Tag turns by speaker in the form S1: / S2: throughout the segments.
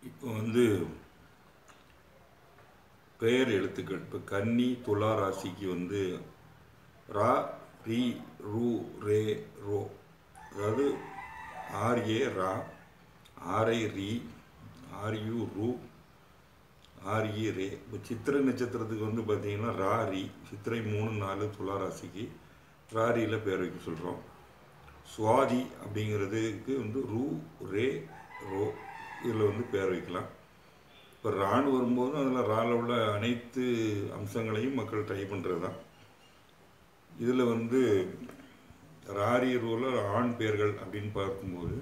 S1: இப்போ வந்து பெயர் எழுத்துக்கள் இப்போ கன்னி துலா ராசிக்கு வந்து ரா ரி ரு ரே ரோ அதாவது ஆர்ஏ ரா ஆர்ஐ ரி ஆர்யூ ரு ஆர்இ ரே இப்போ சித்திரை நட்சத்திரத்துக்கு வந்து பார்த்தீங்கன்னா ரா ரி சித்திரை மூணு நாலு துலா ராசிக்கு ராரியில் பேர் வைக்க சொல்கிறோம் சுவாதி அப்படிங்கிறதுக்கு வந்து ரூ ரே ரோ இதில் வந்து பேர் வைக்கலாம் இப்போ ரான்னு வரும்போது அதில் ராவில் உள்ள அனைத்து அம்சங்களையும் மக்கள் ட்ரை பண்ணுறது தான் இதில் வந்து ராரி ரூவில் ஆண் பேர்கள் அப்படின்னு பார்க்கும்போது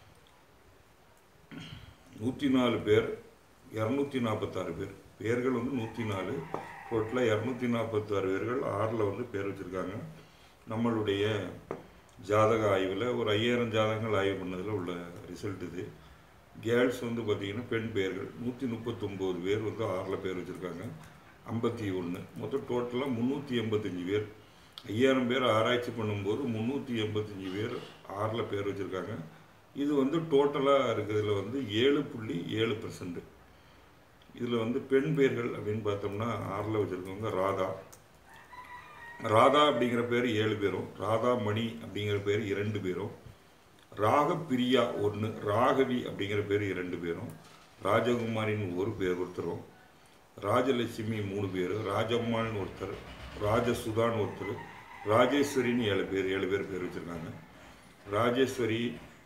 S1: நூற்றி நாலு பேர் இரநூத்தி நாற்பத்தாறு பேர் பேர்கள் வந்து நூற்றி நாலு டோட்டலாக இரநூத்தி நாற்பத்தாறு பேர்கள் ஆறில் வந்து பேர் வச்சுருக்காங்க நம்மளுடைய ஜாதக ஆய்வில் ஒரு ஐயாயிரம் ஜாதகங்கள் ஆய்வு பண்ணதில் உள்ள ரிசல்ட் இது கேர்ள்ஸ் வந்து பார்த்திங்கன்னா பெண் பேர்கள் நூற்றி முப்பத்தொம்போது பேர் வந்து ஆறில் பேர் வச்சுருக்காங்க ஐம்பத்தி ஒன்று மொத்தம் டோட்டலாக முந்நூற்றி எண்பத்தஞ்சு பேர் ஐயாயிரம் பேர் ஆராய்ச்சி பண்ணும்போது முந்நூற்றி எண்பத்தஞ்சு பேர் ஆறில் பேர் வச்சுருக்காங்க இது வந்து டோட்டலாக இருக்கிறதுல வந்து ஏழு புள்ளி ஏழு பர்சன்ட் இதில் வந்து பெண் பேர்கள் அப்படின்னு பார்த்தோம்னா ஆறில் வச்சுருக்கவங்க ராதா ராதா அப்படிங்கிற பேர் ஏழு பேரும் ராதா மணி அப்படிங்கிற பேர் இரண்டு பேரும் ராகப்பிரியா ஒன்று ராகவி அப்படிங்கிற பேர் இரண்டு பேரும் ராஜகுமாரின்னு ஒரு பேர் ஒருத்தரும் ராஜலட்சுமி மூணு பேர் ராஜம்மாள்னு ஒருத்தர் ராஜசுதான்னு ஒருத்தர் ராஜேஸ்வரின்னு ஏழு பேர் ஏழு பேர் பேர் வச்சுருக்காங்க ராஜேஸ்வரி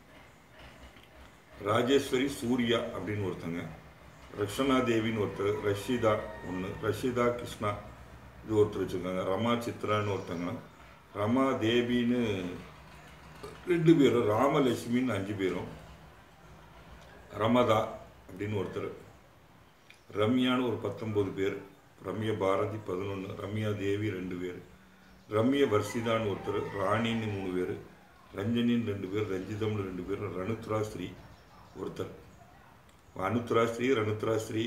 S1: ராஜேஸ்வரி சூர்யா அப்படின்னு ஒருத்தங்க ரக்ஷனா தேவின்னு ஒருத்தர் ரஷிதா ஒன்று ரஷிதா கிருஷ்ணா இது ஒருத்தர் வச்சுருக்காங்க ரமா சித்ரான்னு ஒருத்தங்க ரமா தேவின்னு ரெண்டு பேரும் ராமலட்சுமின்னு அஞ்சு பேரும் ரமதா அப்படின்னு ஒருத்தர் ரம்யான்னு ஒரு பத்தொம்போது பேர் ரம்யா பாரதி பதினொன்று ரம்யா தேவி ரெண்டு பேர் ரம்ய வர்ஷிதான்னு ஒருத்தர் ராணின்னு மூணு பேர் ரஞ்சனின்னு ரெண்டு பேர் ரஞ்சிதம்னு ரெண்டு பேர் ரணுத்ரா ஸ்ரீ ஒருத்தர் அனுத்ரா ஸ்ரீ ரணுத்ரா ஸ்ரீ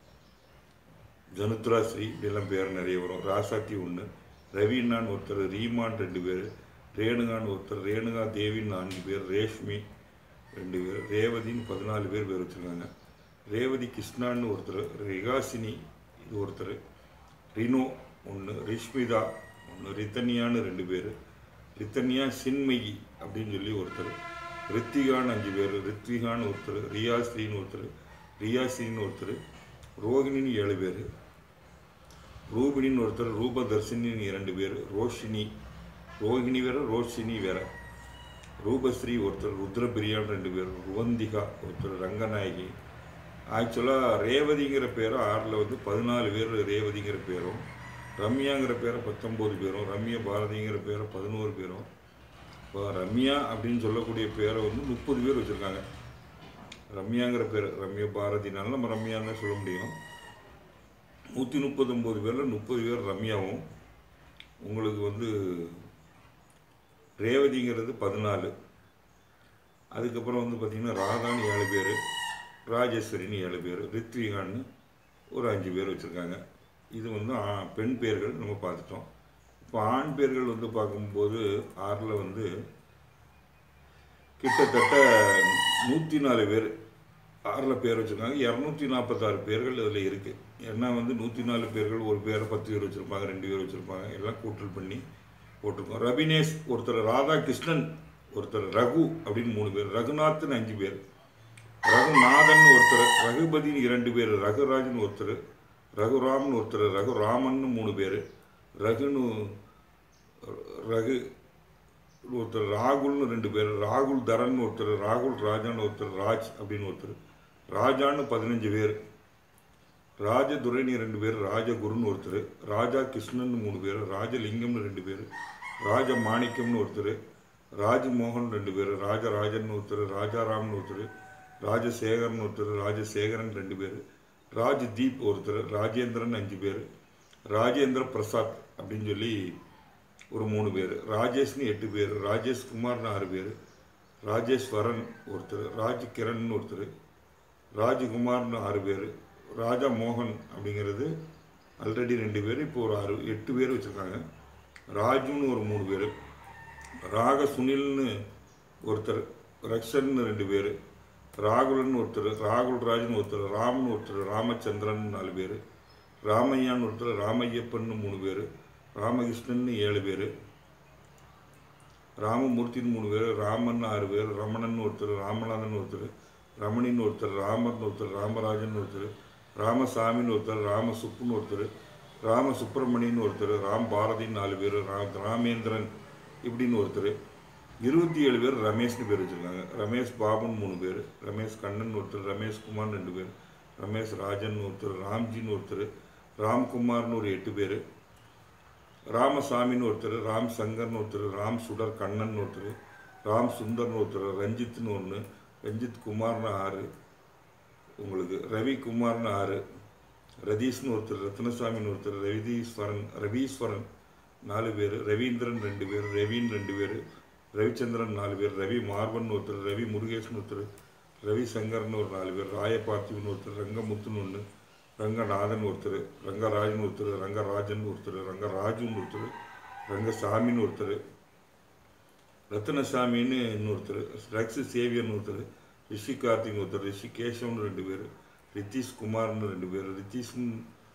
S1: ஜனுத்ரா ஸ்ரீ இப்படியெல்லாம் பேர் நிறைய வரும் ராசாத்தி ஒன்று ரவீனான்னு ஒருத்தர் ரீமான் ரெண்டு பேர் ரேணுகான்னு ஒருத்தர் ரேணுகா தேவின்னு நான்கு பேர் ரேஷ்மி ரெண்டு பேர் ரேவதின்னு பதினாலு பேர் பேர் வச்சுருக்காங்க ரேவதி கிருஷ்ணான்னு ஒருத்தர் ரிகாசினி இது ஒருத்தர் ரினோ ஒன்று ரிஷ்மிதா ஒன்று ரித்தனியான்னு ரெண்டு பேர் ரித்தனியா சின்மயி அப்படின்னு சொல்லி ஒருத்தர் ரித்திகான்னு அஞ்சு பேர் ரித்விகான்னு ஒருத்தர் ரியாஸ்ரீன்னு ஒருத்தர் ரியாஸ்ரீன்னு ஒருத்தர் ரோகிணின்னு ஏழு பேர் ரூபினின்னு ஒருத்தர் ரூபதர்ஷினின்னு இரண்டு பேர் ரோஷினி ரோஹிணி வேற ரோஷினி வேற ரூபஸ்ரீ ஒருத்தர் ருத்ரபிரியான்னு ரெண்டு பேர் ருவந்திகா ஒருத்தர் ரங்கநாயகி ஆக்சுவலாக ரேவதிங்கிற பேரும் ஆறில் வந்து பதினாலு பேர் ரேவதிங்கிற பேரும் ரம்யாங்கிற பேரை பத்தொம்போது பேரும் ரம்யா பாரதிங்கிற பேரை பதினோரு பேரும் இப்போ ரம்யா அப்படின்னு சொல்லக்கூடிய பேரை வந்து முப்பது பேர் வச்சுருக்காங்க ரம்யாங்கிற பேர் ரம்யா பாரதினால நம்ம ரம்யான்னு சொல்ல முடியும் நூற்றி முப்பத்தொம்போது பேரில் முப்பது பேர் ரம்யாவும் உங்களுக்கு வந்து ரேவதிங்கிறது பதினாலு அதுக்கப்புறம் வந்து பார்த்திங்கன்னா ராதான்னு ஏழு பேர் ராஜேஸ்வரின்னு ஏழு பேர் ரித்விகான்னு ஒரு அஞ்சு பேர் வச்சுருக்காங்க இது வந்து ஆ- பெண் பேர்கள் நம்ம பார்த்துட்டோம் இப்போ ஆண் பேர்கள் வந்து பார்க்கும்போது ஆறில் வந்து கிட்டத்தட்ட நூற்றி நாலு பேர் ஆறில் பேர் வச்சுருக்காங்க இரநூத்தி நாற்பத்தாறு பேர்கள் இதில் இருக்குது ஏன்னா வந்து நூற்றி நாலு பேர்கள் ஒரு பேரை பத்து பேர் வச்சுருப்பாங்க ரெண்டு பேர் வச்சுருப்பாங்க எல்லாம் கூட்டல் பண்ணி போட்டிருக்கோம் ரபினேஷ் ஒருத்தர் ராதாகிருஷ்ணன் ஒருத்தர் ரகு அப்படின்னு மூணு பேர் ரகுநாத்னு அஞ்சு பேர் ரகுநாதன் ஒருத்தர் ரகுபதினு இரண்டு பேர் ரகுராஜன் ஒருத்தர் ரகுராம்னு ஒருத்தர் ரகுராமன்னு மூணு பேர் ரகுன்னு ரகு ஒருத்தர் ராகுல்னு ரெண்டு பேர் ராகுல் தரன் ஒருத்தர் ராகுல் ராஜான்னு ஒருத்தர் ராஜ் அப்படின்னு ஒருத்தர் ராஜான்னு பதினஞ்சு பேர் ராஜதுரைனி ரெண்டு பேர் ராஜகுருன்னு ஒருத்தர் ராஜா கிருஷ்ணன் மூணு பேர் ராஜலிங்கம்னு ரெண்டு பேர் ராஜ மாணிக்கம்னு ஒருத்தர் ராஜ்மோகன் ரெண்டு பேர் ராஜராஜன் ஒருத்தர் ராஜாராம்னு ஒருத்தர் ராஜசேகரன் ஒருத்தர் ராஜசேகரன் ரெண்டு பேர் ராஜ் தீப் ஒருத்தர் ராஜேந்திரன் அஞ்சு பேர் ராஜேந்திர பிரசாத் அப்படின்னு சொல்லி ஒரு மூணு பேர் ராஜேஷ்னு எட்டு பேர் ராஜேஷ் குமார்னு ஆறு பேர் ராஜேஸ்வரன் ஒருத்தர் ராஜ் கிரண் ஒருத்தர் ராஜகுமார்னு ஆறு பேர் ராஜா மோகன் அப்படிங்கிறது ஆல்ரெடி ரெண்டு பேர் இப்போ ஒரு ஆறு எட்டு பேர் வச்சுருக்காங்க ராஜுன்னு ஒரு மூணு பேர் ராக சுனில்னு ஒருத்தர் ரக்ஷன்னு ரெண்டு பேர் ராகுலன் ஒருத்தர் ராகுல் ராஜன் ஒருத்தர் ராமன் ஒருத்தர் ராமச்சந்திரன் நாலு பேர் ராமையான்னு ஒருத்தர் ராமையப்பன் மூணு பேர் ராமகிருஷ்ணன் ஏழு பேர் ராமமூர்த்தின்னு மூணு பேர் ராமன் ஆறு பேர் ரமணன் ஒருத்தர் ராமநாதன் ஒருத்தர் ரமணின்னு ஒருத்தர் ராமன் ஒருத்தர் ராமராஜன் ஒருத்தர் ராமசாமின்னு ஒருத்தர் ராமசுப்புன்னு ஒருத்தர் ராம சுப்பிரமணியன் ஒருத்தர் ராம் பாரதின்னு நாலு பேர் ராம் ராமேந்திரன் இப்படின்னு ஒருத்தர் இருபத்தி ஏழு பேர் ரமேஷ்னு பேர் வச்சுருக்காங்க ரமேஷ் பாபுன்னு மூணு பேர் ரமேஷ் கண்ணன் ஒருத்தர் ரமேஷ் குமார்னு ரெண்டு பேர் ரமேஷ் ராஜன் ஒருத்தர் ராம்ஜின்னு ஒருத்தர் ராம்குமார்னு ஒரு எட்டு பேர் ராமசாமின்னு ஒருத்தர் ராம் சங்கர்னு ஒருத்தர் ராம் சுடர் கண்ணன் ஒருத்தர் ராம் சுந்தர்னு ஒருத்தர் ரஞ்சித்னு ஒன்று ரஞ்சித் குமார்னு ஆறு உங்களுக்கு ரவி குமார்னு ஆறு ரதீஷ்னு ஒருத்தர் ரத்னசாமின்னு ஒருத்தர் ரவிதீஸ்வரன் ரவீஸ்வரன் நாலு பேர் ரவீந்திரன் ரெண்டு பேர் ரவின் ரெண்டு பேர் ரவிச்சந்திரன் நாலு பேர் ரவி மார்பன் ஒருத்தர் ரவி முருகேஷ்னு ஒருத்தர் ரவி சங்கர்னு ஒரு நாலு பேர் ராயபார்த்திவன் ஒருத்தர் ரங்கமுத்துன்னு ஒன்று ரங்கநாதன் ஒருத்தர் ரங்கராஜன் ஒருத்தர் ரங்கராஜன் ஒருத்தர் ரங்கராஜுன்னு ஒருத்தர் ரங்கசாமின்னு ஒருத்தர் ரத்னசாமின்னு இன்னொருத்தர் ரக்ஸ் சேவியர்னு ஒருத்தர் ரிஷி கார்த்திக் ஒருத்தர் ரிஷி கேசவன் ரெண்டு பேர் ரித்தீஷ் குமார்னு ரெண்டு பேர் ரித்தீஷ்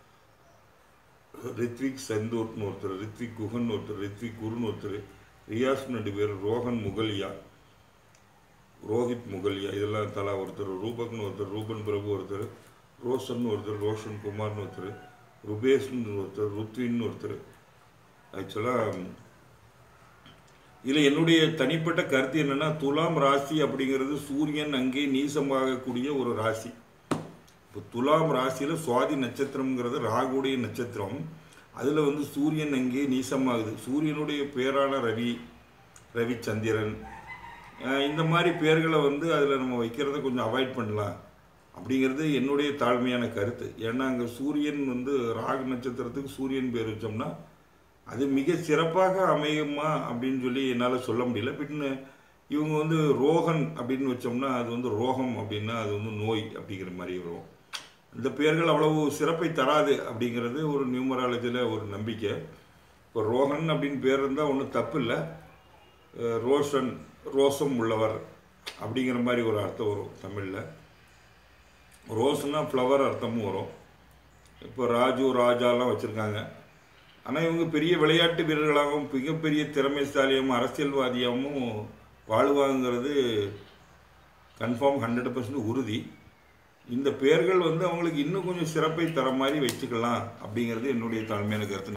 S1: ரித்விக் சந்தூர்னு ஒருத்தர் ரித்விக் குஹன் ஒருத்தர் ரித்விக் குருன்னு ஒருத்தர் ரியாஸ்னு ரெண்டு பேர் ரோஹன் முகலியா ரோஹித் முகலியா இதெல்லாம் தலா ஒருத்தர் ரூபக்னு ஒருத்தர் ரூபன் பிரபு ஒருத்தர் ரோஷன் ஒருத்தர் ரோஷன் குமார்னு ஒருத்தர் ருபேஷ்னு ஒருத்தர் ருத்வின்னு ஒருத்தர் ஆக்சுவலாக இதில் என்னுடைய தனிப்பட்ட கருத்து என்னென்னா துலாம் ராசி அப்படிங்கிறது சூரியன் அங்கே நீசமாகக்கூடிய ஒரு ராசி இப்போ துலாம் ராசியில் சுவாதி நட்சத்திரம்ங்கிறது ராகுடைய நட்சத்திரம் அதில் வந்து சூரியன் அங்கே நீசமாகுது சூரியனுடைய பேரான ரவி ரவிச்சந்திரன் அஹ் இந்த மாதிரி பேர்களை வந்து அதில் நம்ம வைக்கிறத கொஞ்சம் அவாய்ட் பண்ணலாம் அப்படிங்கிறது என்னுடைய தாழ்மையான கருத்து ஏன்னா அங்கே சூரியன் வந்து ராகு நட்சத்திரத்துக்கு சூரியன் பேர் வச்சோம்னா அது மிக சிறப்பாக அமையுமா அப்படின்னு சொல்லி என்னால் சொல்ல முடியல பின்ன இவங்க வந்து ரோகன் அப்படின்னு வச்சோம்னா அது வந்து ரோகம் அப்படின்னா அது வந்து நோய் அப்படிங்கிற மாதிரி வரும் இந்த பெயர்கள் அவ்வளவு சிறப்பை தராது அப்படிங்கிறது ஒரு நியூமராலஜியில் ஒரு நம்பிக்கை இப்போ ரோகன் அப்படின்னு பேர் இருந்தால் ஒன்றும் தப்பு இல்லை அஹ் ரோஷன் ரோசம் உள்ளவர் அப்படிங்கிற மாதிரி ஒரு அர்த்தம் வரும் தமிழில் ரோஸ்னா ஃப்ளவர் அர்த்தமும் வரும் இப்போ ராஜு ராஜாலாம் வச்சுருக்காங்க ஆனால் இவங்க பெரிய விளையாட்டு வீரர்களாகவும் மிகப்பெரிய திறமைசாலியாகவும் அரசியல்வாதியாகவும் வாழ்வாங்கிறது கன்ஃபார்ம் ஹண்ட்ரட் பர்சன்ட் உறுதி இந்த பெயர்கள் வந்து அவங்களுக்கு இன்னும் கொஞ்சம் சிறப்பை தர மாதிரி வச்சுக்கலாம் அப்படிங்கிறது என்னுடைய தாழ்மையான கருத்து